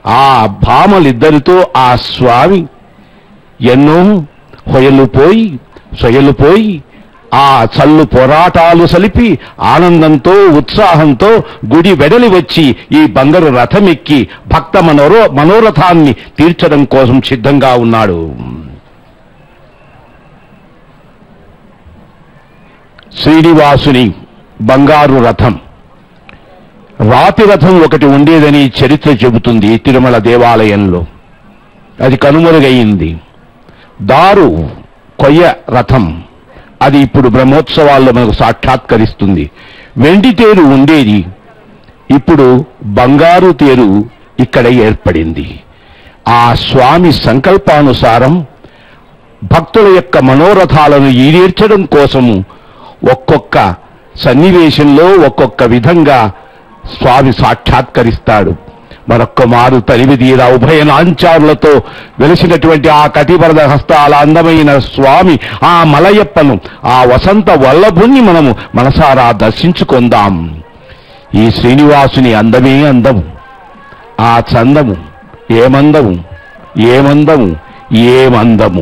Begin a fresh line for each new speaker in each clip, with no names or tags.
ఆ భామలిద్దరితో ఆ స్వామి ఎన్నో హొయలు పోయి సొయలు పోయి ఆ చల్లు పోరాటాలు సలిపి ఆనందంతో ఉత్సాహంతో గుడి వెడలి వచ్చి ఈ బంగారు రథమెక్కి భక్త మనోరో మనోరథాన్ని తీర్చడం కోసం సిద్ధంగా ఉన్నాడు శ్రీనివాసుని బంగారు రథం రాతి రథం ఒకటి ఉండేదని చరిత్ర చెబుతుంది తిరుమల దేవాలయంలో అది కనుమరుగయింది దారు కొయ్య రథం అది ఇప్పుడు బ్రహ్మోత్సవాల్లో మనకు సాక్షాత్కరిస్తుంది వెండి తేరు ఉండేది ఇప్పుడు బంగారు తేరు ఇక్కడ ఏర్పడింది ఆ స్వామి సంకల్పానుసారం భక్తుల యొక్క మనోరథాలను ఈడేర్చడం కోసము ఒక్కొక్క సన్నివేశంలో ఒక్కొక్క విధంగా స్వామి సాక్షాత్కరిస్తాడు మరొక్క మారు తరివి తీర ఉభయ నాంచారులతో వెలిసినటువంటి ఆ కటివరద హస్తాల అందమైన స్వామి ఆ మలయప్పను ఆ వసంత వల్లభుణ్ణి మనము మనసారా దర్శించుకుందాం ఈ శ్రీనివాసుని అందమే అందము ఆ చందము ఏమందము ఏమందము ఏమందము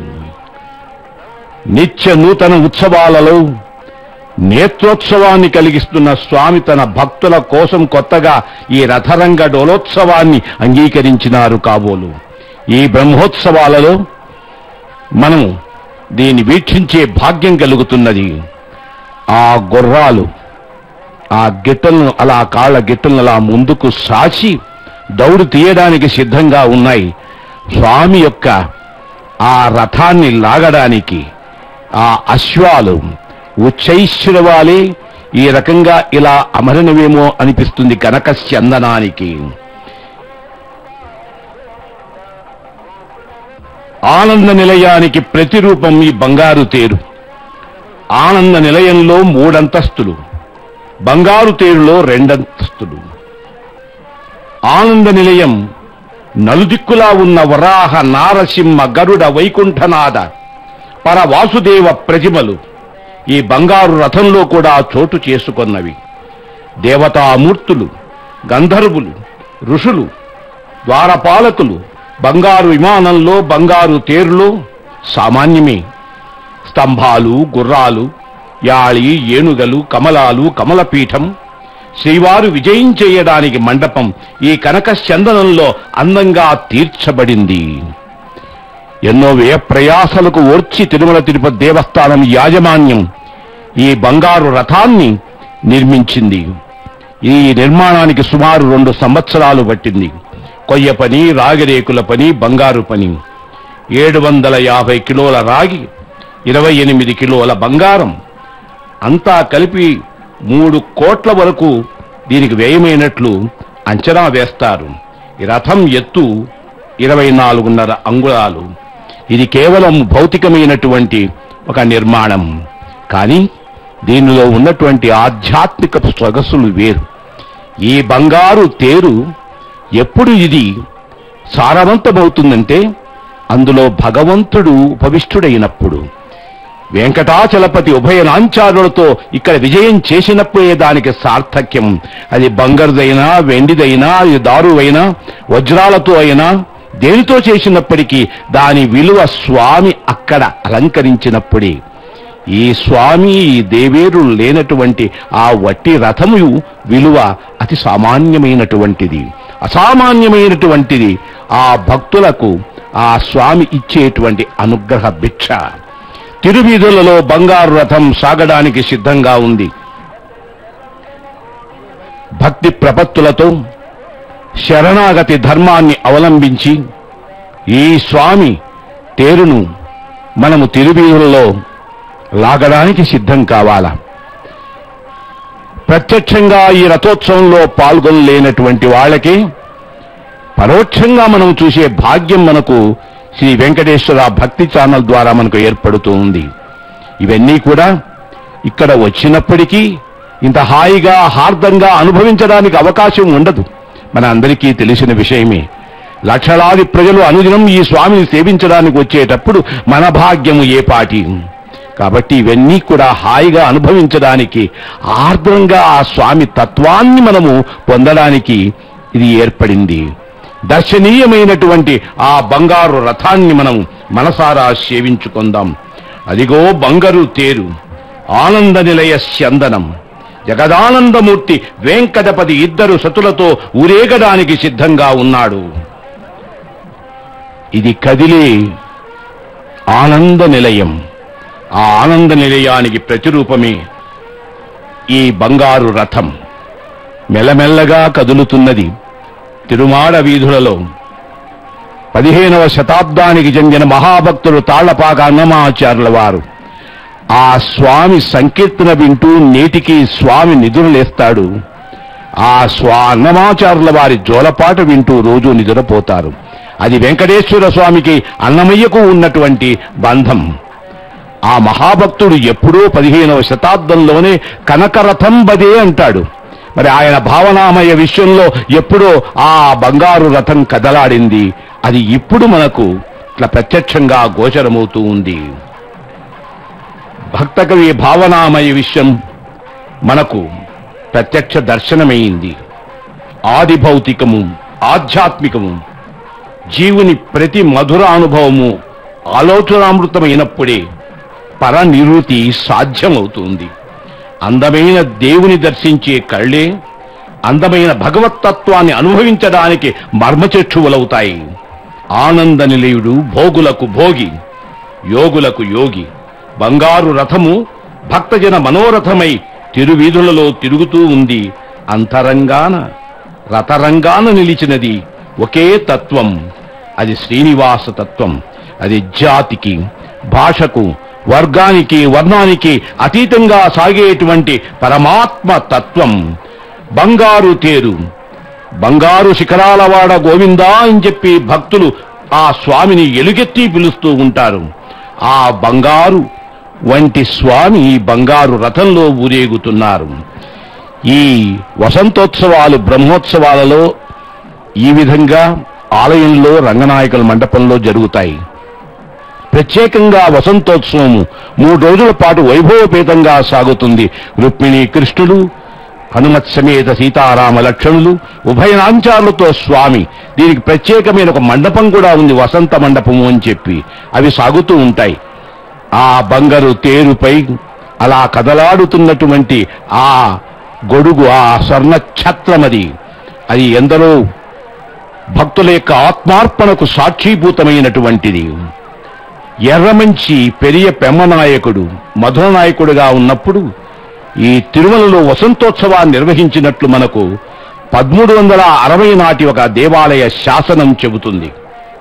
నిత్య నూతన ఉత్సవాలలో నేత్రోత్సవాన్ని కలిగిస్తున్న స్వామి తన భక్తుల కోసం కొత్తగా ఈ రథరంగ డోలోత్సవాన్ని అంగీకరించినారు కాబోలు ఈ బ్రహ్మోత్సవాలలో మనం దీన్ని వీక్షించే భాగ్యం కలుగుతున్నది ఆ గుర్రాలు ఆ గిట్టలను అలా కాళ్ళ గిట్టలను అలా ముందుకు సాచి దౌడు తీయడానికి సిద్ధంగా ఉన్నాయి స్వామి యొక్క ఆ రథాన్ని లాగడానికి ఆ అశ్వాలు ఉచ్చైశ్వరవాలే ఈ రకంగా ఇలా అమరనవేమో అనిపిస్తుంది కనక చందనానికి ఆనంద నిలయానికి ప్రతిరూపం ఈ బంగారు తేరు ఆనంద నిలయంలో మూడంతస్తులు బంగారు తేరులో రెండంతస్తులు ఆనంద నిలయం నలుదిక్కులా ఉన్న వరాహ నారసింహ గరుడ వైకుంఠనాథ పరవాసుదేవ ప్రతిమలు ఈ బంగారు రథంలో కూడా చోటు చేసుకొన్నవి దేవతామూర్తులు గంధర్వులు ఋషులు ద్వారపాలకులు బంగారు విమానంలో బంగారు తేరులో సామాన్యమే స్తంభాలు గుర్రాలు యాళి ఏనుగలు కమలాలు కమలపీఠం శ్రీవారు విజయం చేయడానికి మండపం ఈ కనక చందనంలో అందంగా తీర్చబడింది ఎన్నో వ్యయ ప్రయాసలకు ఓర్చి తిరుమల తిరుపతి దేవస్థానం యాజమాన్యం ఈ బంగారు రథాన్ని నిర్మించింది ఈ నిర్మాణానికి సుమారు రెండు సంవత్సరాలు పట్టింది కొయ్య పని రాగిరేకుల పని బంగారు పని ఏడు వందల యాభై కిలోల రాగి ఇరవై ఎనిమిది కిలోల బంగారం అంతా కలిపి మూడు కోట్ల వరకు దీనికి వ్యయమైనట్లు అంచనా వేస్తారు ఈ రథం ఎత్తు ఇరవై నాలుగున్నర అంగుళాలు ఇది కేవలం భౌతికమైనటువంటి ఒక నిర్మాణం కానీ దీనిలో ఉన్నటువంటి ఆధ్యాత్మిక సొగసులు వేరు ఈ బంగారు తేరు ఎప్పుడు ఇది సారవంతమవుతుందంటే అందులో భగవంతుడు ఉపవిష్టుడైనప్పుడు వెంకటాచలపతి ఉభయ నాంచారులతో ఇక్కడ విజయం చేసినప్పుడే దానికి సార్థక్యం అది బంగారుదైనా వెండిదైనా అది దారువైనా వజ్రాలతో అయినా దేనితో చేసినప్పటికీ దాని విలువ స్వామి అక్కడ అలంకరించినప్పుడే ఈ స్వామి ఈ దేవేరు లేనటువంటి ఆ వట్టి రథము విలువ అతి సామాన్యమైనటువంటిది అసామాన్యమైనటువంటిది ఆ భక్తులకు ఆ స్వామి ఇచ్చేటువంటి అనుగ్రహ భిక్ష తిరువీధులలో బంగారు రథం సాగడానికి సిద్ధంగా ఉంది భక్తి ప్రపత్తులతో శరణాగతి ధర్మాన్ని అవలంబించి ఈ స్వామి తేరును మనము తిరువీధులలో లాగడానికి సిద్ధం కావాలా ప్రత్యక్షంగా ఈ రథోత్సవంలో పాల్గొనలేనటువంటి వాళ్ళకి పరోక్షంగా మనం చూసే భాగ్యం మనకు శ్రీ వెంకటేశ్వర భక్తి ఛానల్ ద్వారా మనకు ఏర్పడుతూ ఉంది ఇవన్నీ కూడా ఇక్కడ వచ్చినప్పటికీ ఇంత హాయిగా హార్దంగా అనుభవించడానికి అవకాశం ఉండదు మన అందరికీ తెలిసిన విషయమే లక్షలాది ప్రజలు అనుదినం ఈ స్వామిని సేవించడానికి వచ్చేటప్పుడు మన భాగ్యము ఏ పాటి కాబట్టి ఇవన్నీ కూడా హాయిగా అనుభవించడానికి ఆర్ద్రంగా ఆ స్వామి తత్వాన్ని మనము పొందడానికి ఇది ఏర్పడింది దర్శనీయమైనటువంటి ఆ బంగారు రథాన్ని మనం మనసారా సేవించుకుందాం అదిగో బంగారు తేరు ఆనంద నిలయ స్యందనం జగదానందమూర్తి వెంకటపతి ఇద్దరు సతులతో ఊరేగడానికి సిద్ధంగా ఉన్నాడు ఇది కదిలే ఆనంద నిలయం ఆ ఆనంద నిలయానికి ప్రతిరూపమే ఈ బంగారు రథం మెల్లమెల్లగా కదులుతున్నది తిరుమాడ వీధులలో పదిహేనవ శతాబ్దానికి చెందిన మహాభక్తుడు తాళ్లపాక అన్నమాచార్యుల వారు ఆ స్వామి సంకీర్తన వింటూ నేటికి స్వామి నిధులేస్తాడు ఆ స్వా అన్నమాచారుల వారి జోలపాట వింటూ రోజు నిద్రపోతారు అది వెంకటేశ్వర స్వామికి అన్నమయ్యకు ఉన్నటువంటి బంధం ఆ మహాభక్తుడు ఎప్పుడో పదిహేనవ శతాబ్దంలోనే కనకరథం బదే అంటాడు మరి ఆయన భావనామయ విషయంలో ఎప్పుడో ఆ బంగారు రథం కదలాడింది అది ఇప్పుడు మనకు ఇట్లా ప్రత్యక్షంగా గోచరమవుతూ ఉంది భక్తకవి భావనామయ విషయం మనకు ప్రత్యక్ష దర్శనమైంది ఆది భౌతికము ఆధ్యాత్మికము జీవుని ప్రతి మధుర అనుభవము ఆలోచనామృతమైనప్పుడే పరనివృత్తి సాధ్యమవుతుంది అందమైన దేవుని దర్శించే కళ్ళే అందమైన భగవత్తత్వాన్ని అనుభవించడానికి మర్మచక్షువులవుతాయి ఆనంద నిలయుడు భోగులకు భోగి యోగులకు యోగి బంగారు రథము భక్తజన మనోరథమై తిరువీధులలో తిరుగుతూ ఉంది అంతరంగాన రథరంగాన నిలిచినది ఒకే తత్వం అది శ్రీనివాస తత్వం అది జాతికి భాషకు వర్గానికి వర్ణానికి అతీతంగా సాగేటువంటి పరమాత్మ తత్వం బంగారు తేరు బంగారు శిఖరాలవాడ గోవిందా అని చెప్పి భక్తులు ఆ స్వామిని ఎలుగెత్తి పిలుస్తూ ఉంటారు ఆ బంగారు వంటి స్వామి ఈ బంగారు రథంలో ఊరేగుతున్నారు ఈ వసంతోత్సవాలు బ్రహ్మోత్సవాలలో ఈ విధంగా ఆలయంలో రంగనాయకుల మండపంలో జరుగుతాయి ప్రత్యేకంగా వసంతోత్సవం మూడు రోజుల పాటు వైభవపేతంగా సాగుతుంది రుక్మిణి కృష్ణుడు హనుమత్ సమేత సీతారామ లక్షణులు ఉభయనాంచారులతో స్వామి దీనికి ప్రత్యేకమైన ఒక మండపం కూడా ఉంది వసంత మండపము అని చెప్పి అవి సాగుతూ ఉంటాయి ఆ బంగారు తేరుపై అలా కదలాడుతున్నటువంటి ఆ గొడుగు ఆ స్వర్ణ ఛత్రమది అది ఎందరో భక్తుల యొక్క ఆత్మార్పణకు సాక్షీభూతమైనటువంటిది ఎర్రమంచి పెరియ పెమ్మనాయకుడు మధుర నాయకుడుగా ఉన్నప్పుడు ఈ తిరుమలలో వసంతోత్సవాన్ని నిర్వహించినట్లు మనకు పదమూడు వందల అరవై నాటి ఒక దేవాలయ శాసనం చెబుతుంది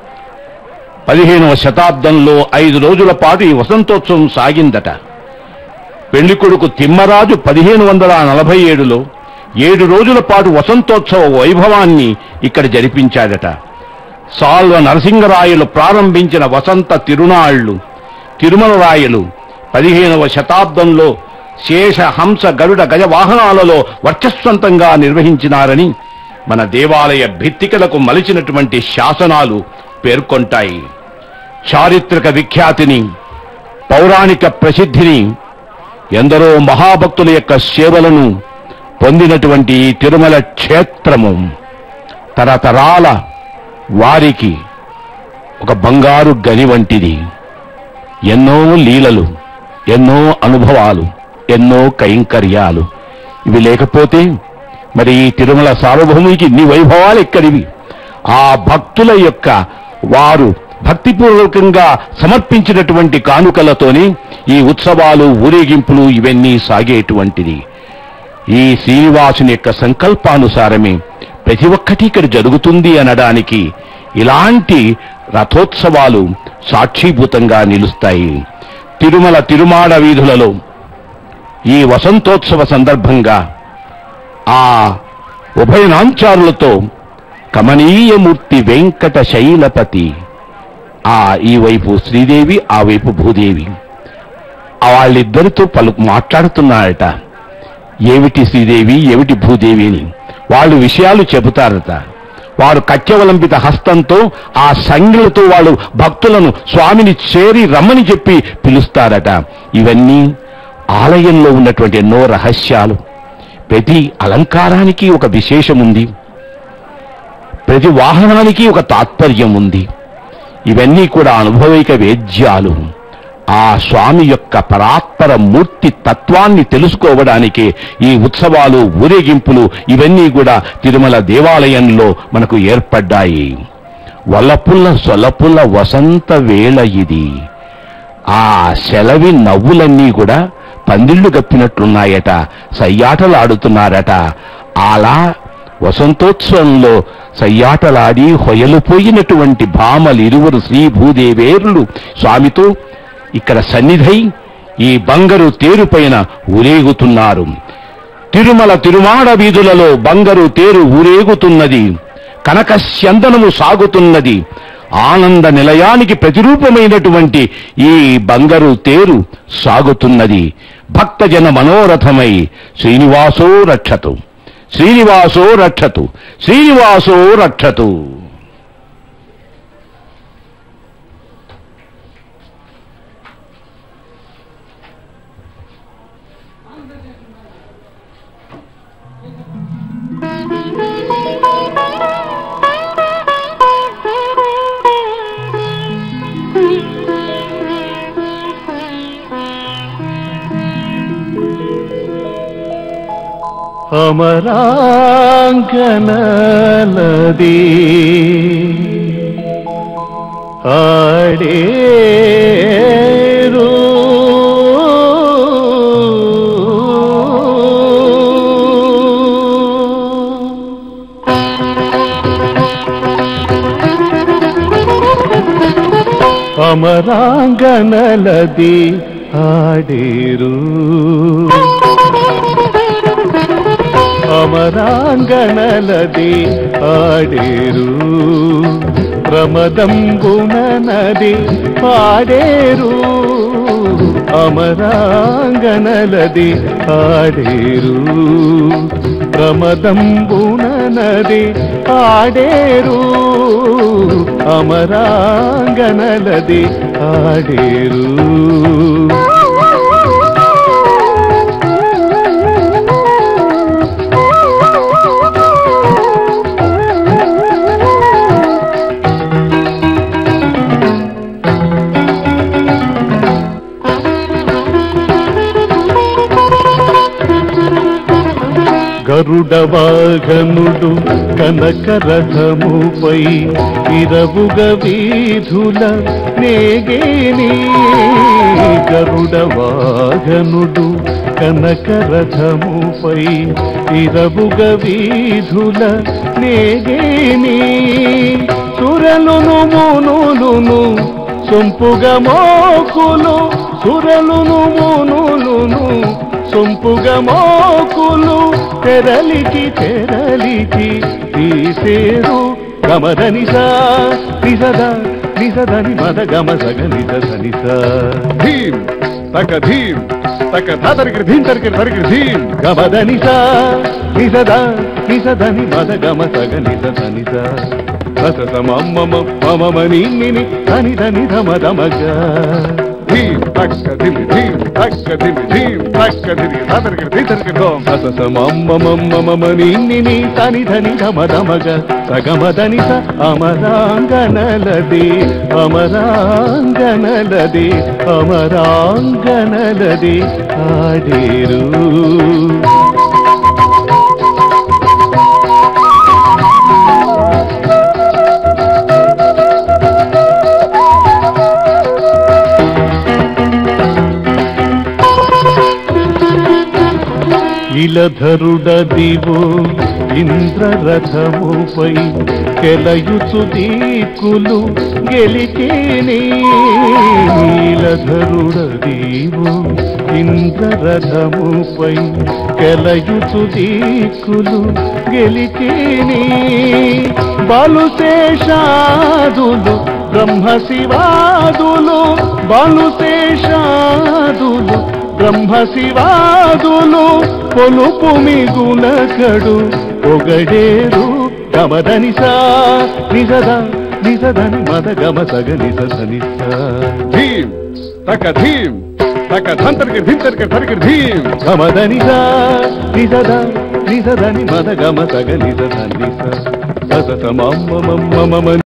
పదిహేనవ శతాబ్దంలో ఐదు రోజుల పాటు ఈ వసంతోత్సవం సాగిందట పెళ్లి కొడుకు తిమ్మరాజు పదిహేను వందల నలభై ఏడులో ఏడు రోజుల పాటు వసంతోత్సవ వైభవాన్ని ఇక్కడ జరిపించాడట సాల్వ నరసింగరాయలు ప్రారంభించిన వసంత తిరునాళ్లు తిరుమల రాయలు పదిహేనవ శతాబ్దంలో శేష హంస గరుడ గజ వాహనాలలో వర్చస్వంతంగా నిర్వహించినారని మన దేవాలయ భిత్తికలకు మలిచినటువంటి శాసనాలు పేర్కొంటాయి చారిత్రక విఖ్యాతిని పౌరాణిక ప్రసిద్ధిని ఎందరో మహాభక్తుల యొక్క సేవలను పొందినటువంటి ఈ తిరుమల క్షేత్రము తరతరాల వారికి ఒక బంగారు గని వంటిది ఎన్నో లీలలు ఎన్నో అనుభవాలు ఎన్నో కైంకర్యాలు ఇవి లేకపోతే మరి ఈ తిరుమల సార్వభౌమునికి ఇన్ని వైభవాలు ఎక్కడివి ఆ భక్తుల యొక్క వారు భక్తిపూర్వకంగా సమర్పించినటువంటి కానుకలతోనే ఈ ఉత్సవాలు ఊరేగింపులు ఇవన్నీ సాగేటువంటిది ఈ శ్రీనివాసుని యొక్క సంకల్పానుసారమే ప్రతి ఒక్కటి ఇక్కడ జరుగుతుంది అనడానికి ఇలాంటి రథోత్సవాలు సాక్షీభూతంగా నిలుస్తాయి తిరుమల తిరుమాడ వీధులలో ఈ వసంతోత్సవ సందర్భంగా ఆ ఉభయనాంచారులతో కమనీయమూర్తి వెంకట శైలపతి ఆ ఈ వైపు శ్రీదేవి ఆ వైపు భూదేవి ఆ వాళ్ళిద్దరితో పలు మాట్లాడుతున్నారట ఏమిటి శ్రీదేవి ఏమిటి భూదేవి అని వాళ్ళు విషయాలు చెబుతారట వారు కత్యవలంబిత హస్తంతో ఆ సంజ్ఞలతో వాళ్ళు భక్తులను స్వామిని చేరి రమ్మని చెప్పి పిలుస్తారట ఇవన్నీ ఆలయంలో ఉన్నటువంటి ఎన్నో రహస్యాలు ప్రతి అలంకారానికి ఒక విశేషం ఉంది ప్రతి వాహనానికి ఒక తాత్పర్యం ఉంది ఇవన్నీ కూడా అనుభవిక వేద్యాలు ఆ స్వామి యొక్క పరాత్పర మూర్తి తత్వాన్ని తెలుసుకోవడానికి ఈ ఉత్సవాలు ఊరేగింపులు ఇవన్నీ కూడా తిరుమల దేవాలయంలో మనకు ఏర్పడ్డాయి వల్లపుల్ల సొల్లపుల్ల వసంత వేళ ఇది ఆ సెలవి నవ్వులన్నీ కూడా పందిళ్లు గప్పినట్లున్నాయట సయ్యాటలాడుతున్నారట అలా వసంతోత్సవంలో సయ్యాటలాడి హొయలుపోయినటువంటి భామలు ఇరువురు శ్రీ భూదేవేరులు స్వామితో ఇక్కడ సన్నిధై ఈ బంగారు తేరుపైన ఊరేగుతున్నారు తిరుమల తిరుమాడ వీధులలో బంగారు తేరు ఊరేగుతున్నది కనక స్యందనము సాగుతున్నది ఆనంద నిలయానికి ప్రతిరూపమైనటువంటి ఈ బంగారు తేరు సాగుతున్నది భక్తజన మనోరథమై శ్రీనివాసో రక్షతు శ్రీనివాసో రక్షతు శ్రీనివాసో రక్షతు
అమరాంగనలది ఆడేరు అమరాంగనలది ఆడేరు అమరాంగనలది ఆడేరు ప్రమదంబున నది పాడేరు అమరాంగనలది ఆడేరు ప్రమదంబున నది ఆడేరు అమరాంగనలది ఆడేరు గరుడ వాహనుడు కనకరథముపై ఇరవుగ వీధుల నేగేని గరుడ వాహనుడు కనకరథముపై ఇరవుగ వీధుల నేగేని సురలును మునులును సొంపుగ మోకులు సురలును మునులును సొంపుగ మోకులు తెరలికి తెరలికి తీసేరు గమదనిస నిసద నిసదని మద గమ సగ నిస సనిస
ధీం తక ధీం తక ధాతరికి ధీం తరికి తరికి ధీం
గమదనిస నిసద నిసదని మద గమ సగ నిస సనిస రస సమమ్మ మమ నిన్ని ధని ధని ధమ ధమగ
ధీం తక్క ధిమి ధీం తక్క ధిమి ధీం తక్క ధిమి ధాతరికి ధీం తరికి ధోం
రస సమమ్మ మమ్మ మమ నిన్ని తని ధని ధమ ధమగ సగమదని స అమరాంగనలది అమరాంగనలది అమరాంగనలది ఆడేరు ఇలధరుడదివు ఇంద్రరథముపై కెలయుచు దీకులు గెలికేని నీలధరుడదివు ఇంద్రరథముపై కెలయుచు దీకులు గెలికేని బలుశేషాదులు బ్రహ్మ శివాదులు బలుశేషాదులు బ్రహ్మ శివాదులు పొలుపు మిగులకడు పొగడేరు గమదనిస నిజద నిజదని మద గమ సగ నిజ సనిస
ధీం తక ధీం తక ధంతరికి ధీం తరికి తరికి ధీం
గమదనిస నిజద నిజదని మద గమ సగ నిజ సనిస సస మమ మమ